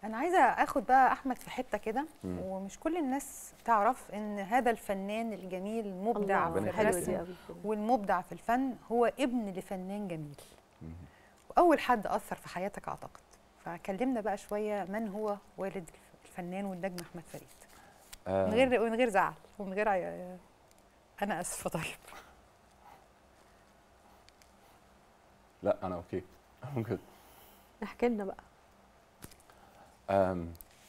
انا عايزه اخد بقى احمد في حته كده مم. ومش كل الناس تعرف ان هذا الفنان الجميل المبدع ربنا في يخليك. حلوه دي الرسم قوي والمبدع في الفن هو ابن لفنان جميل مم. واول حد اثر في حياتك اعتقد فكلمنا بقى شويه من هو والد الفنان والنجم احمد فريد آه، من غير من غير زعل ومن غير عي... انا اسفه طيب لا انا اوكي ممكن احكي لنا بقى آم،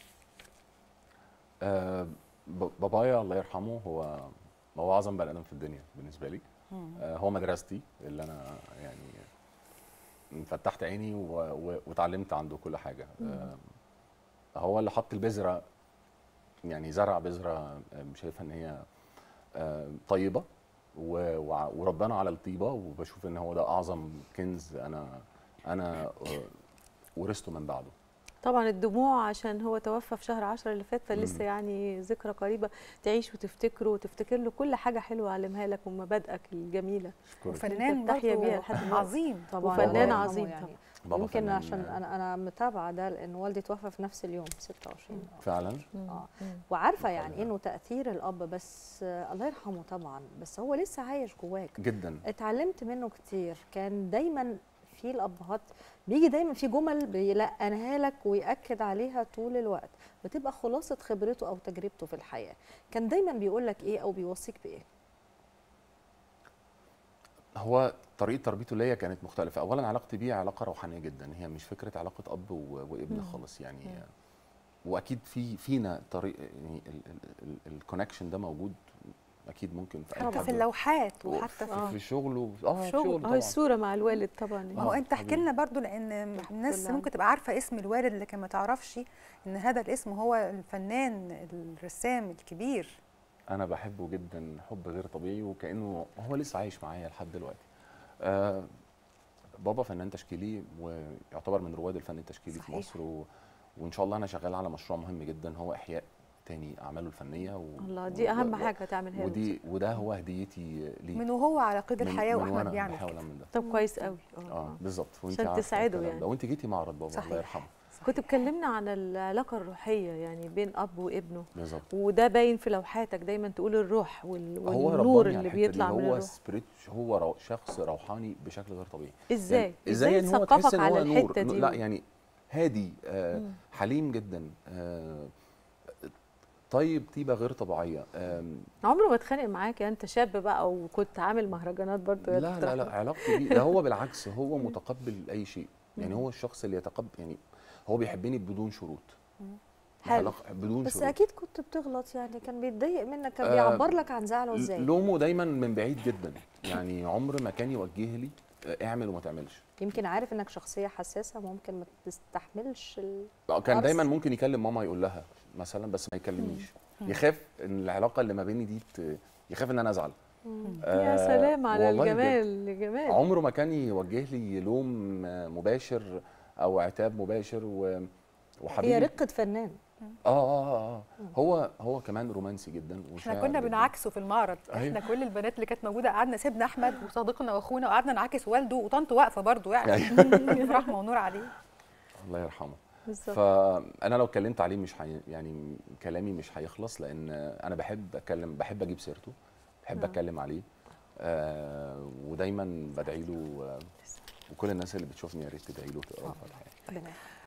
آه، ب- بابايا الله يرحمه هو هو اعظم بني ادم في الدنيا بالنسبه لي آه، هو مدرستي اللي انا يعني فتحت عيني و- و- واتعلمت عنده كل حاجه آه، هو اللي حط البذره يعني زرع بذره آه، شايفها ان هي آه، طيبه و- وع- وربنا على الطيبه وبشوف ان هو ده اعظم كنز انا انا آه، ورثته من بعده طبعا الدموع عشان هو توفى في شهر 10 اللي فات فلسه مم. يعني ذكرى قريبه تعيش وتفتكره وتفتكر له كل حاجه حلوه علمها لك ومبادئك الجميله أشكرك. أنت وفنان بتحيا برضه بيها لحد دلوقتي. عظيم طبعا وفنان الله يرحمه عظيم يعني. طبعا بابا يمكن فنان، عشان آه، انا انا متابعه ده لان والدي توفى في نفس اليوم 26 فعلا اه وعارفه يعني انه تاثير الاب بس آه الله يرحمه طبعا بس هو لسه عايش جواك جدا اتعلمت منه كتير كان دايما في الابهات بيجي دايما في جمل بيلقنها لك وياكد عليها طول الوقت بتبقى خلاصه خبرته او تجربته في الحياه كان دايما بيقول لك ايه او بيوصيك بايه هو طريقه تربيته ليا كانت مختلفه اولا علاقتي بيه علاقه روحانيه جدا هي مش فكره علاقه اب و- وابن مم. خالص يعني واكيد في فينا طريق يعني الكونكشن ده موجود اكيد ممكن في اي حتى حد في اللوحات و- وحتى في آه. في شغله اه في شغل. شغله هو طبعا الصوره مع الوالد طبعا ما هو آه، انت احكي حبيبي. لنا برضو لان الناس لله. ممكن تبقى عارفه اسم الوالد لكن ما تعرفش ان هذا الاسم هو الفنان الرسام الكبير انا بحبه جدا حب غير طبيعي وكانه هو لسه عايش معايا لحد دلوقتي آه بابا فنان تشكيلي ويعتبر من رواد الفن التشكيلي في صحيح. مصر و... وان شاء الله انا شغال على مشروع مهم جدا هو احياء تاني اعماله الفنيه و... الله دي و- اهم و- حاجه تعملها له. ودي وده هو هديتي ليه من وهو على قيد من- الحياه من واحمد وأنا بيعمل بحاول كده اعمل ده طب كويس قوي اه بالظبط وانت عشان عارفة تساعده الكلام يعني. ده وانت جيتي معرض بابا الله صحيح. يرحمه كنت اتكلمنا عن العلاقه الروحيه يعني بين اب وابنه بالظبط وده باين في لوحاتك دايما تقول الروح وال... هو والنور رباني على اللي الحتة دي. بيطلع من هو الروح سبريت هو رو... شخص روحاني بشكل غير طبيعي ازاي يعني ازاي ان هو ثقافك تحس ان على هو نور الحته دي لا يعني هادي آه مم. حليم جدا آه طيب طيبه غير طبيعيه آم، عمره ما اتخانق معاك يعني انت شاب بقى وكنت عامل مهرجانات برضه لا لا لا علاقتي بيه ده هو بالعكس هو متقبل اي شيء يعني مم. هو الشخص اللي يتقبل يعني هو بيحبني بدون شروط حلو. علاقة- بدون بس شروط اكيد كنت بتغلط يعني كان بيتضايق منك كان آه، بيعبر لك عن زعله ل- ازاي لومه دايما من بعيد جدا يعني عمر ما كان يوجه لي آه، اعمل وما تعملش يمكن عارف انك شخصيه حساسه ممكن ما تستحملش ال... آه، كان قرص. دايما ممكن يكلم ماما يقول لها مثلا بس ما يكلمنيش يخاف ان العلاقه اللي ما بيني دي ت... يخاف ان انا ازعل يا آه، سلام على والله بجد. الجمال الجمال عمره ما كان يوجه لي لوم آه، مباشر او عتاب مباشر و... وحبيبي هي رقه فنان اه اه اه آه. هو هو كمان رومانسي جدا احنا وشاعر كنا جداً. بنعكسه في المعرض أيوة. احنا كل البنات اللي كانت موجوده قعدنا سيبنا احمد وصديقنا واخونا وقعدنا نعاكس والده وطنطه واقفه برضه يعني رحمه ونور عليه الله يرحمه بالظبط فانا لو اتكلمت عليه مش حي... يعني كلامي مش هيخلص لان انا بحب اتكلم بحب اجيب سيرته بحب آه. اتكلم عليه آه ودايما بدعي له آه، وكل الناس اللي بتشوفني يا ريت تدعي له وتقرا له الحقيقه ربنا